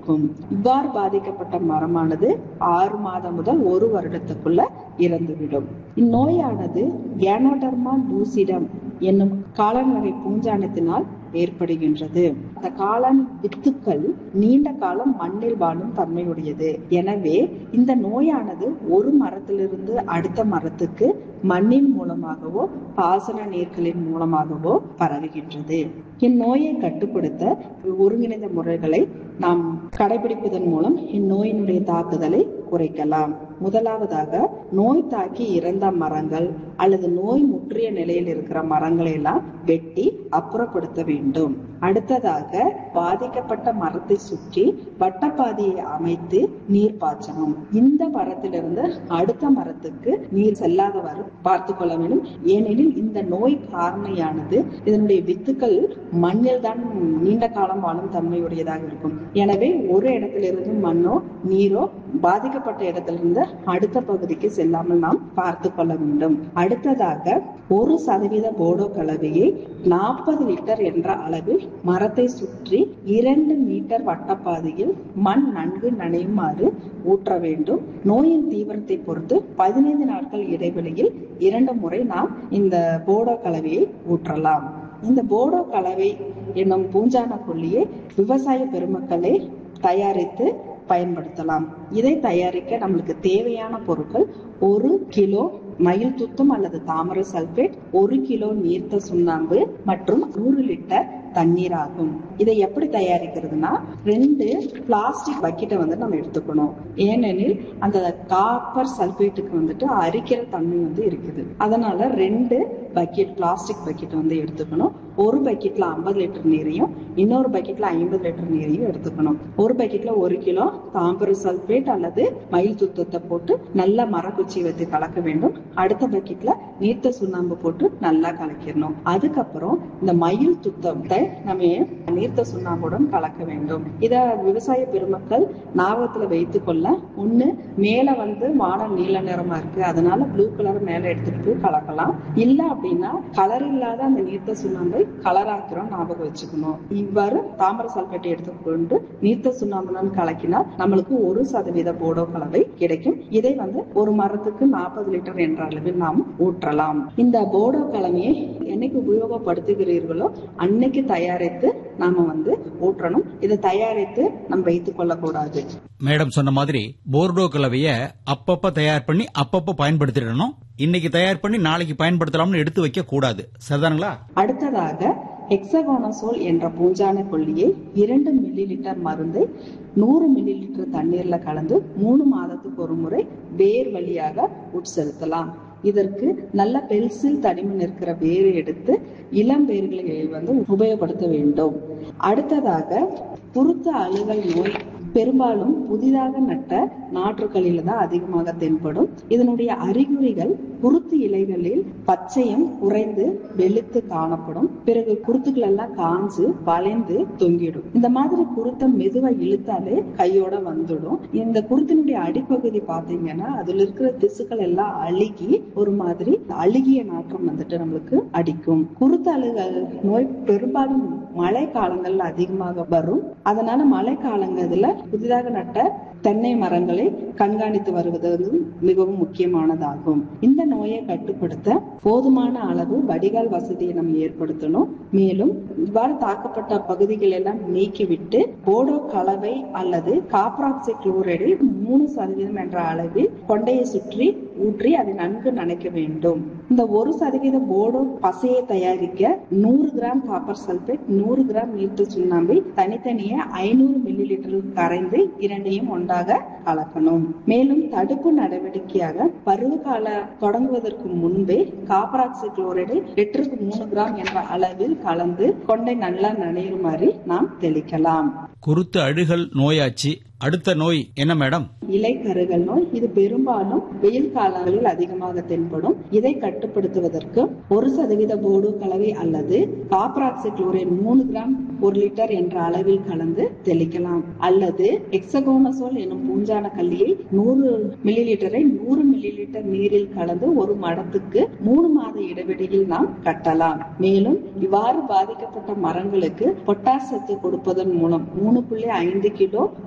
இருக்கும் இவ்வாறு பாதிக்கப்பட்ட மரமானது ஆறு மாதம் முதல் ஒரு வருடத்துக்குள்ள இறந்துவிடும் இந்நோயானது கேனோடர்மா லூசிடம் என்னும் காளான் வகை பூஞ்சானத்தினால் ஏற்படுகின்றது அந்த காளான் வித்துக்கள் நீண்ட காலம் மண்ணில் வாழும் தன்மையுடையது எனவே இந்த நோயானது ஒரு மரத்திலிருந்து அடுத்த மரத்துக்கு மண்ணின் மூலமாகவோ பாசன நீர்களின் மூலமாகவோ பரவுகின்றது இந்நோயை கட்டுப்படுத்த ஒருங்கிணைந்த முறைகளை நாம் கடைபிடிப்பதன் மூலம் இந்நோயினுடைய தாக்குதலை குறைக்கலாம் முதலாவதாக நோய் தாக்கி இறந்த மரங்கள் அல்லது நோய் முற்றிய நிலையில் இருக்கிற மரங்களை எல்லாம் வெட்டி அப்புறப்படுத்த வேண்டும் அடுத்ததாக பாதிக்கப்பட்ட மரத்தை சுற்றி வட்டப்பாதையை அமைத்து நீர் பாய்ச்சணும் இந்த மரத்திலிருந்து அடுத்த மரத்துக்கு நீர் செல்லாதவாறு பார்த்து கொள்ள வேண்டும் ஏனெனில் இந்த நோய் காரணியானது இதனுடைய வித்துக்கள் மண்ணில் தான் நீண்ட காலம் வாழும் தன்மையுடையதாக இருக்கும் எனவே ஒரு இடத்திலிருந்து மண்ணோ நீரோ பாதிக்கப்பட்ட இடத்திலிருந்து அடுத்த பகுதிக்கு செல்லாமல் நாம் பார்த்து கொள்ள வேண்டும் அடுத்ததாக ஒரு சதவீத போடோ கலவையை நாற்பது லிட்டர் என்ற அளவில் மரத்தை சுற்றி இரண்டு மீட்டர் வட்டப்பாதையில் மண் நன்கு நனையுமாறு ஊற்ற வேண்டும் நோயின் தீவிரத்தை பொறுத்து பதினைந்து நாட்கள் இடைவெளியில் இரண்டு முறை நாம் இந்த போடோ கலவையை ஊற்றலாம் இந்த போடோ கலவை என்னும் பூஞ்சான கொல்லியை விவசாய பெருமக்களே தயாரித்து பயன்படுத்தலாம் இதை தயாரிக்க நம்மளுக்கு தேவையான பொருட்கள் ஒரு கிலோ மயில் துத்தம் அல்லது தாமரை சல்பேட் ஒரு கிலோ நீர்த்த சுண்ணாம்பு மற்றும் நூறு லிட்டர் தண்ணீர் ஆகும் இதை எப்படி தயாரிக்கிறதுனா ரெண்டு பிளாஸ்டிக் பக்கெட்டை வந்து நம்ம எடுத்துக்கணும் ஏனெனில் அந்த காப்பர் சல்பேட்டுக்கு வந்துட்டு அரிக்கிற தன்மை வந்து இருக்குது அதனால ரெண்டு பக்கெட் பிளாஸ்டிக் பக்கெட் வந்து எடுத்துக்கணும் ஒரு பக்கெட்ல ஐம்பது லிட்டர் நீரையும் இன்னொரு பக்கெட்ல ஐம்பது லிட்டர் நீரையும் எடுத்துக்கணும் ஒரு பக்கெட்ல ஒரு கிலோ தாம்பர சல்பேட் அல்லது மயில் துத்தத்தை போட்டு நல்லா மரக்குச்சி வைத்து கலக்க வேண்டும் அடுத்த பக்கெட்ல நீர்த்த சுண்ணாம்பு போட்டு நல்லா கலக்கிடணும் அதுக்கப்புறம் இந்த மயில் துத்தத்தை நம்ம நீர்த்த சுண்ணாம்புடன் கலக்க வேண்டும் இத விவசாய பெருமக்கள் ஞாபகத்துல வைத்துக் கொள்ள ஒண்ணு மேல வந்து வானம் நீல நிறமா இருக்கு அதனால ப்ளூ கலர் மேல எடுத்துட்டு போய் கலக்கலாம் இல்ல அப்படின்னா கலர் இல்லாத அந்த நீர்த்த சுண்ணாம்பை கலர் ஆக்கிறோம் ஞாபகம் வச்சுக்கணும் இவ்வாறு தாமரை சல்பேட்டை எடுத்துக்கொண்டு நீர்த்த சுண்ணாம்புடன் கலக்கினால் நம்மளுக்கு ஒரு சதவீத போடோ கலவை கிடைக்கும் இதை வந்து ஒரு மரத்துக்கு நாற்பது லிட்டர் என்ற அளவில் நாம் ஊற்றலாம் இந்த போடோ கலவையை என்னைக்கு உபயோகப்படுத்துகிறீர்களோ அன்னைக்கு தயாரித்து நாம வந்து ஊற்றணும் இதை தயாரித்து நம்ம வைத்துக் கொள்ளக்கூடாது மேடம் சொன்ன மாதிரி போர்டோ கலவைய அப்பப்ப தயார் பண்ணி அப்பப்ப பயன்படுத்திடணும் இன்னைக்கு தயார் பண்ணி நாளைக்கு பயன்படுத்தலாம்னு எடுத்து வைக்க கூடாது சரிதானுங்களா அடுத்ததாக ஹெக்ஸகோனசோல் என்ற பூஞ்சான கொல்லியை இரண்டு மில்லி லிட்டர் மருந்தை நூறு மில்லி லிட்டர் தண்ணீர்ல கலந்து மூணு மாதத்துக்கு ஒரு முறை வேர் வழியாக உட்செலுத்தலாம் இதற்கு நல்ல பென்சில் தடிமன் இருக்கிற வேரை எடுத்து இளம் வேர்களை வந்து உபயோகப்படுத்த வேண்டும் அடுத்ததாக குருத்த அழுகல் நோய் பெரும்பாலும் புதிதாக நட்ட நாற்றுகளில தான் அதிகமாக தென்படும் இதனுடைய அறிகுறிகள் குருத்து இலைகளில் பச்சையம் குறைந்து வெளுத்து காணப்படும் பிறகு குருத்துக்கள் எல்லாம் காஞ்சு வளைந்து தொங்கிடும் இந்த மாதிரி குருத்தை மெதுவா இழுத்தாலே கையோட வந்துடும் இந்த குருத்தினுடைய அடிப்பகுதி பாத்தீங்கன்னா அதுல இருக்கிற திசுக்கள் எல்லாம் அழுகி ஒரு மாதிரி அழுகிய நாற்றம் வந்துட்டு நம்மளுக்கு அடிக்கும் குருத்து அழுகல் நோய் பெரும்பாலும் மழை காலங்கள்ல அதிகமாக வரும் அதனால மழை காலங்கள்ல புதிதாக நட்ட தென்னை மரங்களை கண்காணித்து வருவது வந்து மிகவும் முக்கியமானதாகும் இந்த நோயை கட்டுப்படுத்த போதுமான அளவு வடிகால் வசதியை நம்ம ஏற்படுத்தணும் மேலும் இவ்வாறு தாக்கப்பட்ட பகுதிகள் எல்லாம் நீக்கிவிட்டு போடோ கலவை அல்லது காப்ராக்சி குளோரைடில் மூணு சதவீதம் என்ற அளவில் கொண்டையை சுற்றி ஊற்றி அதை நன்கு நனைக்க வேண்டும் இந்த ஒரு சதவீத போடோ பசையை தயாரிக்க நூறு கிராம் காப்பர் சல்பேட் நூறு கிராம் நீர்த்து சுண்ணாம்பை தனித்தனியே ஐநூறு மில்லி லிட்டர் கரைந்து இரண்டையும் ஒன்றாக கலக்கணும் மேலும் தடுப்பு நடவடிக்கையாக பருவகால தொடங்குவதற்கு முன்பே காப்பராக்சி குளோரைடை லிட்டருக்கு மூணு கிராம் என்ற அளவில் கலந்து கொண்டை நல்லா நனையுமாறு நாம் தெளிக்கலாம் குருத்து அழுகல் நோயாச்சு அடுத்த நோய் என்ன மேடம் இலை கருகல் நோய் இது பெரும்பாலும் வெயில் காலங்களில் அதிகமாக தென்படும் இதை கட்டுப்படுத்துவதற்கு ஒரு சதவீத போடு கலவை அல்லது காப்பராக்சி குளோரைட் மூணு கிராம் ஒரு லிட்டர் என்ற அளவில் கலந்து தெளிக்கலாம் அல்லது எக்ஸகோனசோல் எனும் பூஞ்சான கல்லியை நூறு மில்லி லிட்டரை நூறு மில்லி லிட்டர் நீரில் கலந்து ஒரு மடத்துக்கு மூணு மாத இடைவெளியில் நாம் கட்டலாம் மேலும் இவ்வாறு பாதிக்கப்பட்ட மரங்களுக்கு பொட்டாசத்து கொடுப்பதன் மூலம் மூணு புள்ளி ஐந்து கிலோ